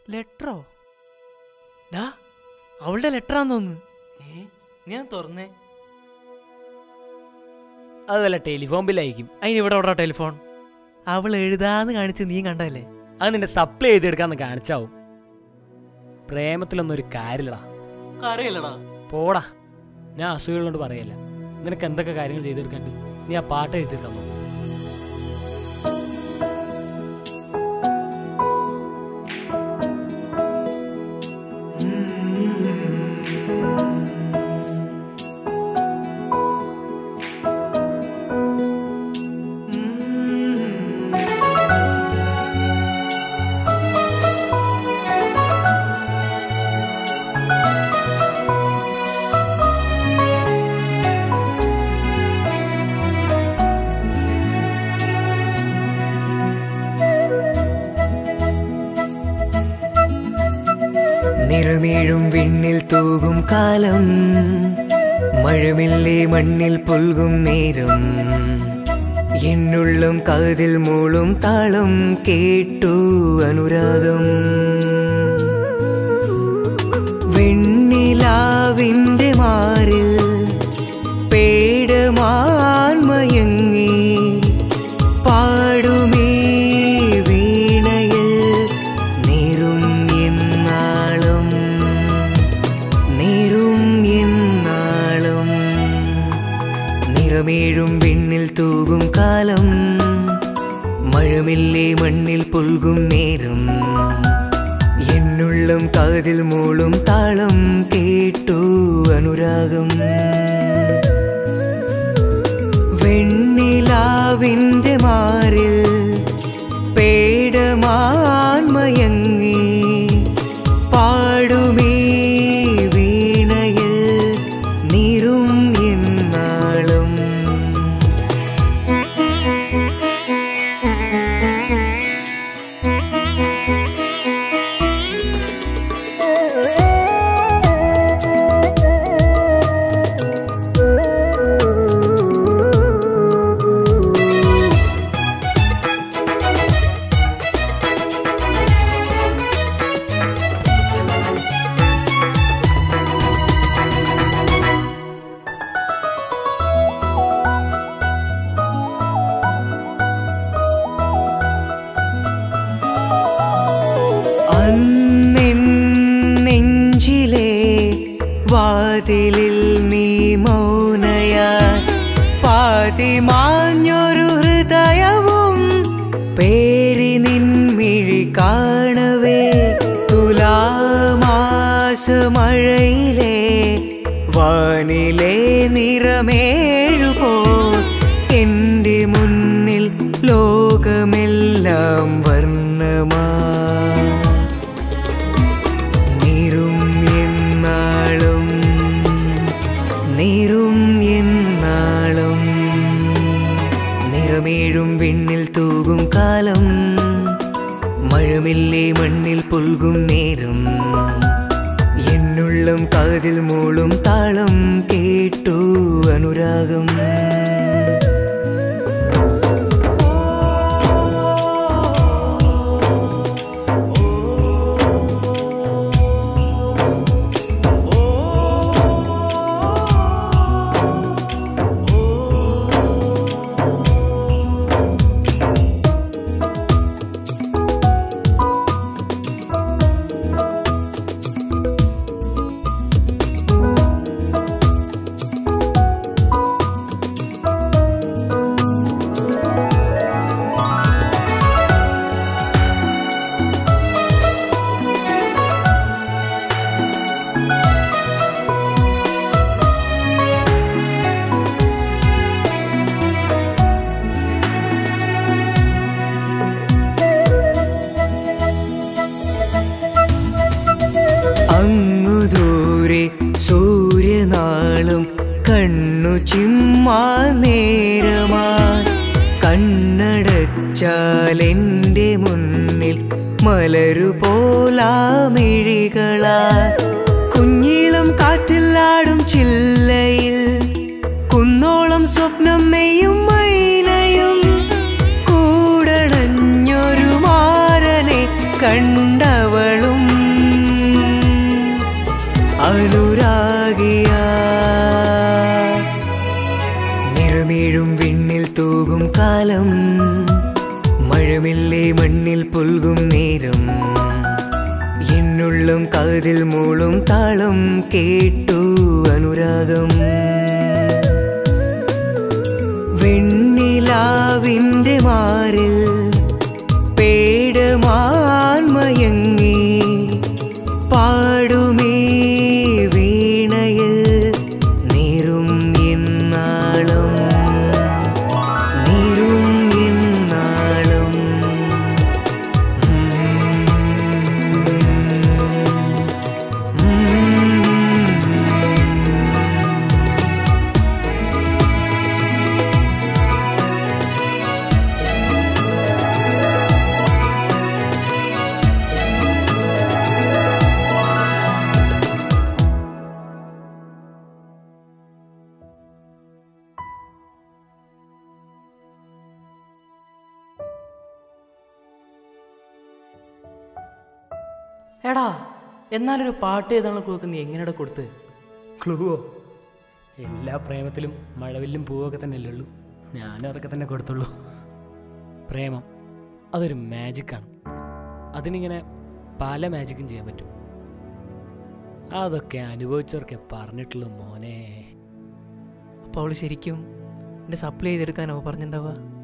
ലെറ്ററോ ഡാ അവളുടെ ലെറ്ററാന്ന് തോന്നുന്നു ഏ ഞാൻ തുറന്നേ അതല്ല ടെലിഫോൺ ബില്ലായിരിക്കും അതിന് ഇവിടെ ഓടാ ടെലിഫോൺ അവൾ എഴുതാന്ന് കാണിച്ച് നീ കണ്ടല്ലേ അത് നിന്റെ സപ്ലൈ ചെയ്തെടുക്കാന്ന് കാണിച്ചാവും പ്രേമത്തിലൊന്നും ഒരു കാര്യമില്ലടാ കരയില്ലടാ പോടാ ഞാൻ അസുഖമുള്ളതുകൊണ്ട് പറയല്ല നിനക്ക് എന്തൊക്കെ കാര്യങ്ങൾ ചെയ്തെടുക്കാൻ നീ ആ പാട്ട് എഴുതി തന്നോ നിറമേഴും വിണ്ണിൽ തൂകും കാലം മഴമില്ലേ മണ്ണിൽ പുൽകും നേരം എന്നുള്ളും കാതിൽ മൂളും താളം കേട്ടു അനുരാഗം വെണ്ണിലാവിൻ്റെ മാറിൽ പേടമാൻമയങ്ങി പാടുമേ വീണയിൽ നേരും എന്നാളും നേരും എന്നാളും നിറമേഴും വിണ്ണിൽ തൂകും കാലം മഴമില്ലേ മണ്ണിൽ പുൽകും നേരം എന്നുള്ളും കാതിൽ മൂളും താളം കേട്ടു അനുരാഗം വെണ്ണിലാവിൻ്റെ മാറിൽ പേടമാൻമയങ്ങി പാടുമേ വീണയിൽ നീരും എന്നാളും അന്നെൻ നെഞ്ചിലെ വാതിലിൽ നീ മൗനയ പാതിമാഞ്ഞൊരു ഹൃദയവും പേരി നിൻമിഴി കാണവേ തുലാമാസമഴയിലെ വാനിലെ നിറമേഴുപോ എൻ്റെ മുന്നിൽ ലോകമെല്ലാം വർണ്ണമാ നീരും എന്നാളും നീരും എന്നാളും നിറമേഴും വിണ്ണിൽ തൂകും കാലം മഴമില്ലേ മണ്ണിൽ പുൽകും നേരം എന്നുള്ളം കാതിൽ മൂളും താളം കേട്ടു അനുരാഗം അങ്ങു ദൂരെ സൂര്യനാളും കണ്ണു ചിമ്മാ നേരമാ കണ്ണടച്ചാൽ എൻ്റെ മുന്നിൽ മലരു പോലാമിഴികളാ കുഞ്ഞിളം കാറ്റിലാടും ചില്ലയിൽ കുന്നോളം സ്വപ്നം നെയ്യും മൈനയും കൂടണഞ്ഞൊരു മാരനെ കണ്ടവളും അനുരാഗിയ നിറമേഴും വിണ്ണിൽ തൂകും കാലം മഴമില്ലേ മണ്ണിൽ പുൽകും നേരം എന്നുള്ളും കാതിൽ മൂളും താളം കേട്ടു അനുരാഗം വെണ്ണിലാവിൻ്റെ മാറിൽ പേടമാൻമയങ്ങി പാടുമേ വീണയിൽ നീറും എന്നാളം നീറും എന്നാളം എടാ എന്നാലൊരു പാട്ട് എഴുതാനുള്ള കുറുക്ക് നീ എങ്ങനെയാ കൊടുത്ത് ക്ലൂവോ എല്ലാ പ്രേമത്തിലും മഴവില്ലും പൂവൊക്കെ തന്നെയല്ലേ ഉള്ളൂ ഞാനും അതൊക്കെ തന്നെ കൊടുത്തുള്ളൂ പ്രേമം അതൊരു മാജിക്കാണ് അതിനിങ്ങനെ പല മാജിക്കും ചെയ്യാൻ പറ്റും അതൊക്കെ അനുഭവിച്ചവർക്കെ പറഞ്ഞിട്ടുള്ളൂ മോനെ അപ്പോൾ അവള് ശരിക്കും എന്നെ സപ്ലൈ ചെയ്തെടുക്കാനോ പറഞ്ഞിട്ടുണ്ടാവുക